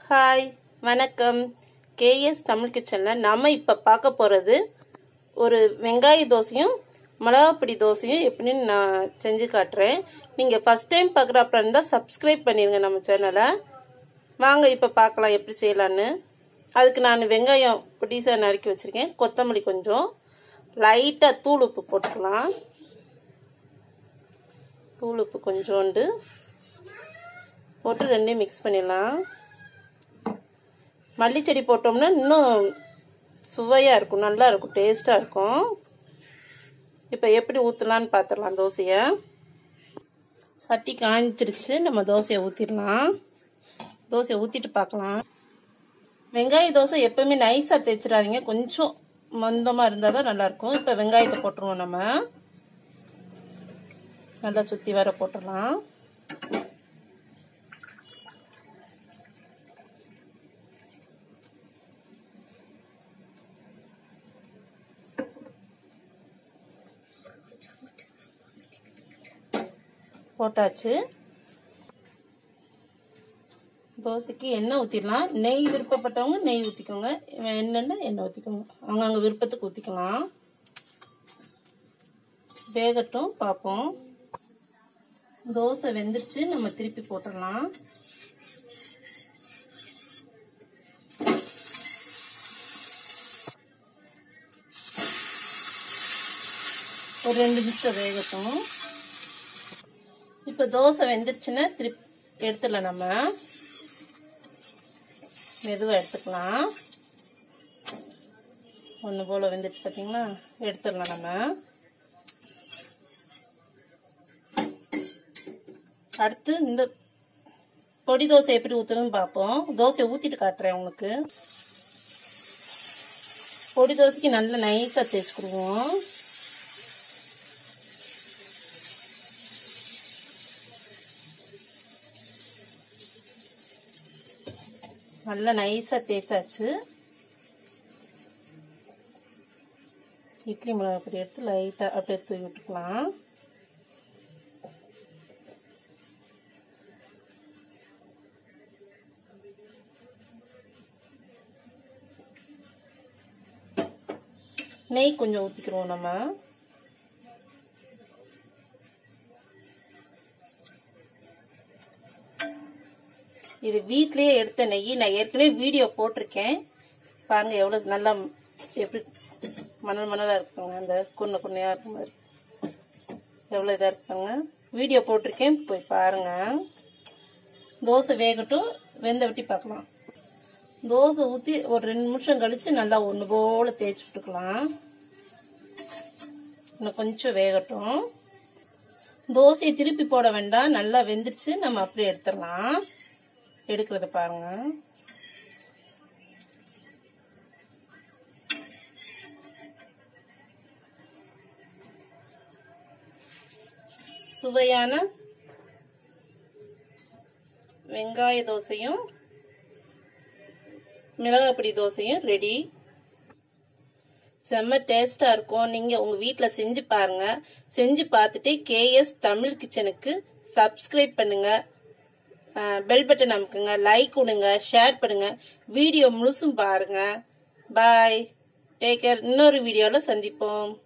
hi வணக்கம் KS Tamil கிச்சனில் நம்ம இப்போ பார்க்க போகிறது ஒரு வெங்காய தோசையும் மிளகாப்பொடி தோசையும் எப்படின்னு நான் செஞ்சு காட்டுறேன் நீங்கள் ஃபஸ்ட் டைம் பார்க்குறப்ப இருந்தால் சப்ஸ்கிரைப் பண்ணிடுங்க நம்ம சேனலை வாங்க இப்போ பார்க்கலாம் எப்படி செய்யலான்னு அதுக்கு நான் வெங்காயம் பொடிசாக நறுக்கி வச்சுருக்கேன் கொத்தமல்லி கொஞ்சம் லைட்டாக தூள் உப்பு போட்டுக்கலாம் தூள் உப்பு கொஞ்சோண்டு போட்டு ரெண்டையும் மிக்ஸ் பண்ணிடலாம் மல்லிச்செடி போட்டோம்னா இன்னும் சுவையாக இருக்கும் நல்லா இருக்கும் டேஸ்ட்டாக இருக்கும் இப்போ எப்படி ஊற்றலான்னு பார்த்துடலாம் தோசையை சட்டி காய்ச்சிருச்சு நம்ம தோசையை ஊற்றிடலாம் தோசையை ஊற்றிட்டு பார்க்கலாம் வெங்காய தோசை எப்போவுமே நைஸாக தேய்ச்சிடாதீங்க கொஞ்சம் மந்தமாக இருந்தால் தான் நல்லாயிருக்கும் இப்போ வெங்காயத்தை போட்டுருவோம் நம்ம நல்லா சுற்றி வர போட்டுடலாம் போட்டாச்சு தோசைக்கு எண்ணெய் ஊற்றிடலாம் நெய் விருப்பப்பட்டவங்க நெய் ஊற்றிக்கோங்க எண்ணெய்னா எண்ணெய் ஊற்றிக்கோங்க அவங்கவுங்க விருப்பத்துக்கு ஊற்றிக்கலாம் வேகட்டும் பார்ப்போம் தோசை வெந்துருச்சு நம்ம திருப்பி போட்டுடலாம் ஒரு ரெண்டு நிமிஷம் வேகட்டும் இப்போ தோசை வெந்துருச்சுன்னா திருப்பி எடுத்துடலாம் நம்ம மெதுவாக எடுத்துக்கலாம் ஒன்று போல் வெந்துருச்சு பார்த்தீங்களா எடுத்துடலாம் நம்ம அடுத்து இந்த பொடி தோசை எப்படி ஊற்றுறதுன்னு பார்ப்போம் தோசையை ஊற்றிட்டு காட்டுறேன் உங்களுக்கு பொடி தோசைக்கு நல்ல நைஸாக தேய்ச்சிக்கிடுவோம் நல்லா நைஸாக தேய்ச்சாச்சு இட்லி மிளகா அப்படி எடுத்து லைட்டாக அப்படியே தூவி விட்டுக்கலாம் நெய் கொஞ்சம் ஊற்றிக்கிறோம் நம்ம இது வீட்லயே எடுத்த நெய் நான் ஏற்கனவே வீடியோ போட்டிருக்கேன் பாருங்க எவ்வளோ நல்லா எப்படி மணல் மணலாக இருக்குங்க அந்த குன்ன குன்னையாக இருக்கும் மாதிரி எவ்வளோ இதாக இருக்குங்க வீடியோ போட்டிருக்கேன் போய் பாருங்க தோசை வேகட்டும் வெந்த விட்டி பார்க்கலாம் தோசை ஊற்றி ஒரு ரெண்டு நிமிஷம் கழித்து நல்லா ஒன்று போல் தேய்ச்சி விட்டுக்கலாம் இன்னும் கொஞ்சம் வேகட்டும் தோசையை திருப்பி போட வேண்டாம் நல்லா வெந்துருச்சு நம்ம அப்படியே எடுத்துடலாம் எடுக்கிறத பாருங்க சுவையான வெங்காய தோசையும் மிளகாப்பொடி தோசையும் ரெடி செம்ம டேஸ்டா இருக்கும் நீங்க உங்க வீட்ல செஞ்சு பாருங்க செஞ்சு பார்த்துட்டு கேஎஸ் தமிழ் கிச்சனுக்கு சப்ஸ்கிரைப் பண்ணுங்க பெல் பட்டன் அமுக்குங்க லைக் கொடுங்க ஷேர் பண்ணுங்க வீடியோ முழுசும் பாருங்க பாய் டேக் கேர் இன்னொரு வீடியோவில் சந்திப்போம்